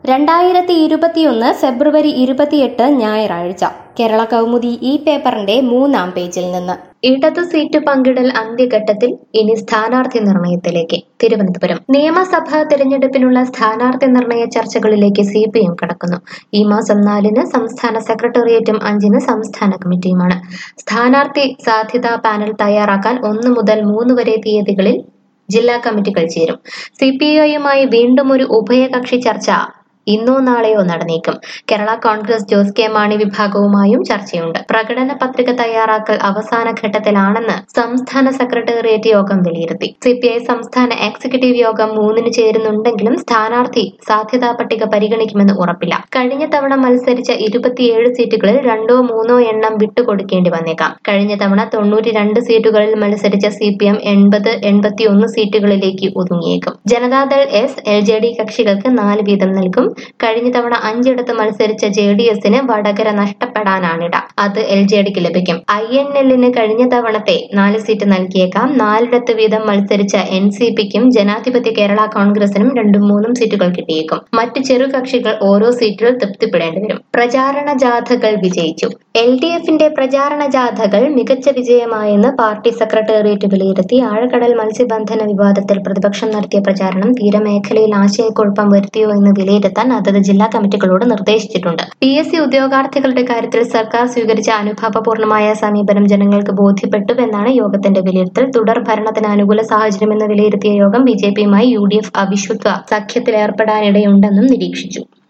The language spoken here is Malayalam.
രണ്ടായിരത്തി ഇരുപത്തിയൊന്ന് ഫെബ്രുവരി ഇരുപത്തിയെട്ട് ഞായറാഴ്ച കേരള കൗമുദി ഈ പേപ്പറിന്റെ മൂന്നാം പേജിൽ നിന്ന് ഇടതു സീറ്റ് പങ്കിടൽ അന്ത്യഘട്ടത്തിൽ ഇനി സ്ഥാനാർത്ഥി നിർണയത്തിലേക്ക് തിരുവനന്തപുരം നിയമസഭാ തെരഞ്ഞെടുപ്പിനുള്ള സ്ഥാനാർത്ഥി നിർണയ ചർച്ചകളിലേക്ക് സി പി എം കടക്കുന്നു ഈ മാസം നാലിന് സംസ്ഥാന സെക്രട്ടേറിയറ്റും അഞ്ചിന് സംസ്ഥാന കമ്മിറ്റിയുമാണ് സ്ഥാനാർത്ഥി സാധ്യതാ പാനൽ തയ്യാറാക്കാൻ ഒന്ന് മുതൽ മൂന്ന് വരെ തീയതികളിൽ ജില്ലാ കമ്മിറ്റികൾ ചേരും സി പി ഐയുമായി വീണ്ടും ഒരു ഉഭയകക്ഷി ചർച്ച ഇന്നോ നാളെയോ നടന്നേക്കും കേരള കോൺഗ്രസ് ജോസ് കെ മാണി വിഭാഗവുമായും ചർച്ചയുണ്ട് പ്രകടന പത്രിക തയ്യാറാക്കൽ അവസാന ഘട്ടത്തിലാണെന്ന് സംസ്ഥാന സെക്രട്ടേറിയറ്റ് യോഗം വിലയിരുത്തി സിപിഐ സംസ്ഥാന എക്സിക്യൂട്ടീവ് യോഗം മൂന്നിന് ചേരുന്നുണ്ടെങ്കിലും സ്ഥാനാർത്ഥി സാധ്യതാ പട്ടിക പരിഗണിക്കുമെന്ന് ഉറപ്പില്ല കഴിഞ്ഞ തവണ മത്സരിച്ച ഇരുപത്തിയേഴ് സീറ്റുകളിൽ രണ്ടോ മൂന്നോ എണ്ണം വിട്ടുകൊടുക്കേണ്ടി വന്നേക്കാം കഴിഞ്ഞ തവണ തൊണ്ണൂറ്റി രണ്ട് സീറ്റുകളിൽ മത്സരിച്ച സി പി എം എൺപത് എൺപത്തിയൊന്ന് സീറ്റുകളിലേക്ക് ഒതുങ്ങിയേക്കും Janata Dal S L J D കക്ഷികൾക്ക് നാല് വീതം നൽകും കഴിഞ്ഞ തവണ അഞ്ചിടത്ത് മത്സരിച്ച ജെ ഡി എസിന് വടകര നഷ്ടപ്പെടാനാണിട അത് എൽ ജെ ഡിക്ക് ലഭിക്കും ഐ എൻ എല്ലിന് കഴിഞ്ഞ തവണത്തെ നാല് സീറ്റ് നൽകിയേക്കാം നാലിടത്ത് വീതം മത്സരിച്ച എൻ സി പിക്കും ജനാധിപത്യ കേരള കോൺഗ്രസിനും രണ്ടും മൂന്നും സീറ്റുകൾ കിട്ടിയേക്കും മറ്റ് ചെറുകക്ഷികൾ ഓരോ സീറ്റിൽ തൃപ്തിപ്പെടേണ്ടി വരും പ്രചാരണ ജാഥകൾ വിജയിച്ചു എൽ ഡി എഫിന്റെ പ്രചാരണ ജാഥകൾ മികച്ച വിജയമായെന്ന് പാർട്ടി സെക്രട്ടേറിയറ്റ് വിലയിരുത്തി ആഴക്കടൽ മത്സ്യബന്ധന വിവാദത്തിൽ പ്രതിപക്ഷം നടത്തിയ പ്രചാരണം തീരമേഖലയിൽ ആശയക്കുഴപ്പം വരുത്തിയോ എന്ന് വിലയിരുത്താൻ അതത് ജില്ലാ കമ്മിറ്റികളോട് നിർദ്ദേശിച്ചിട്ടുണ്ട് പി എസ് സി ഉദ്യോഗാർത്ഥികളുടെ കാര്യത്തിൽ സർക്കാർ സ്വീകരിച്ച അനുഭാവപൂർണമായ സമീപനം ജനങ്ങൾക്ക് ബോധ്യപ്പെട്ടുവെന്നാണ് യോഗത്തിന്റെ വിലയിരുത്തൽ തുടർ ഭരണത്തിന് അനുകൂല സാഹചര്യമെന്ന് വിലയിരുത്തിയ യോഗം ബി ജെ പിയുമായി യു ഡി എഫ് അവിശ്വത്വ സഖ്യത്തിലേർപ്പെടാനിടയുണ്ടെന്നും നിരീക്ഷിച്ചു